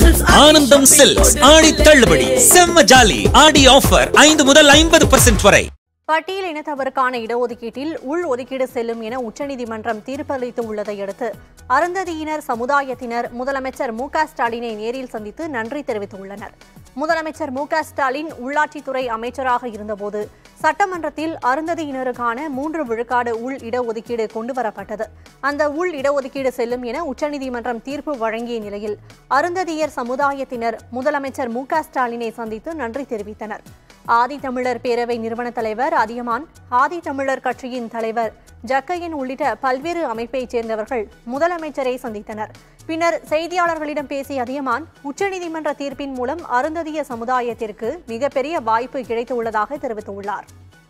ஆனந்தம் சில்க்ஸ் ஆடி தள்ளுபடி செம்ம ஜாலி ஆடி ஆஃபர் ஐந்து முதல் ஐம்பது பர்சன்ட் வரை பட்டியல் இனத்தவருக்கான இடஒதுக்கீட்டில் உள் ஒதுக்கீடு செல்லும் என உச்சநீதிமன்றம் தீர்ப்பளித்து உள்ளதை அடுத்து அருந்ததியினர் சமுதாயத்தினர் முதலமைச்சர் மு க ஸ்டாலினை நேரில் சந்தித்து நன்றி தெரிவித்துள்ளனர் முதலமைச்சர் மு க ஸ்டாலின் உள்ளாட்சித்துறை அமைச்சராக இருந்தபோது சட்டமன்றத்தில் அருந்ததியினருக்கான மூன்று விழுக்காடு உள் இடஒதுக்கீடு கொண்டுவரப்பட்டது அந்த உள் இடஒதுக்கீடு செல்லும் என உச்சநீதிமன்றம் தீர்ப்பு வழங்கிய நிலையில் அருந்ததியர் சமுதாயத்தினர் முதலமைச்சர் மு க ஸ்டாலினை சந்தித்து நன்றி தெரிவித்தனர் ஆதித்தமிழர் பேரவை நிறுவன தலைவர் அதியமான் ஆதித்தமிழர் கட்சியின் தலைவர் ஜக்கையன் உள்ளிட்ட பல்வேறு அமைப்பைச் சேர்ந்தவர்கள் முதலமைச்சரை சந்தித்தனர் பின்னர் செய்தியாளர்களிடம் பேசிய அதியமான் உச்சநீதிமன்ற தீர்ப்பின் மூலம் அருந்ததிய சமுதாயத்திற்கு மிகப்பெரிய வாய்ப்பு கிடைத்துள்ளதாக தெரிவித்துள்ளார்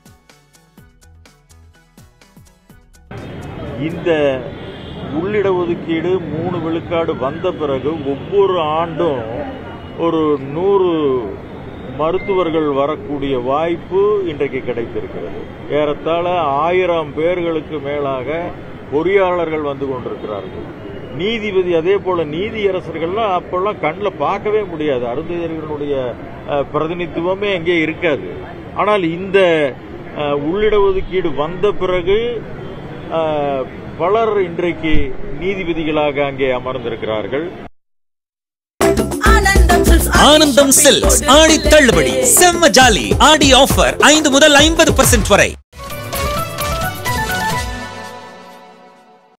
இந்த உள்ளிட ஒதுக்கீடு மூணு விழுக்காடு வந்த பிறகு ஒவ்வொரு ஆண்டும் ஒரு நூறு மருத்துவர்கள் வரக்கூடிய வாய்ப்பு இன்றைக்கு கிடைத்திருக்கிறது ஏறத்தாழ ஆயிரம் பேர்களுக்கு மேலாக பொறியாளர்கள் வந்து கொண்டிருக்கிறார்கள் நீதிபதி அதே போல நீதியரசர்கள்லாம் அப்பெல்லாம் கண்ணில் பார்க்கவே முடியாது அருந்ததியர்களுடைய அஹ், பிரதிநிதித்துவமே எங்கே இருக்காது ஆனால் இந்த அஹ், உள்ளிட ஒதுக்கீடு வந்த பிறகு அஹ், பலர் இன்றைக்கு நீதிபதிகளாக அங்கே அமர்ந்திருக்கிறார்கள் ஆனந்தம் சில்க்ஸ் ஆடி தள்ளுபடி செம்ம ஜாலி ஆடி ஆஃபர் ஐந்து முதல் ஐம்பது பர்சன்ட் வரை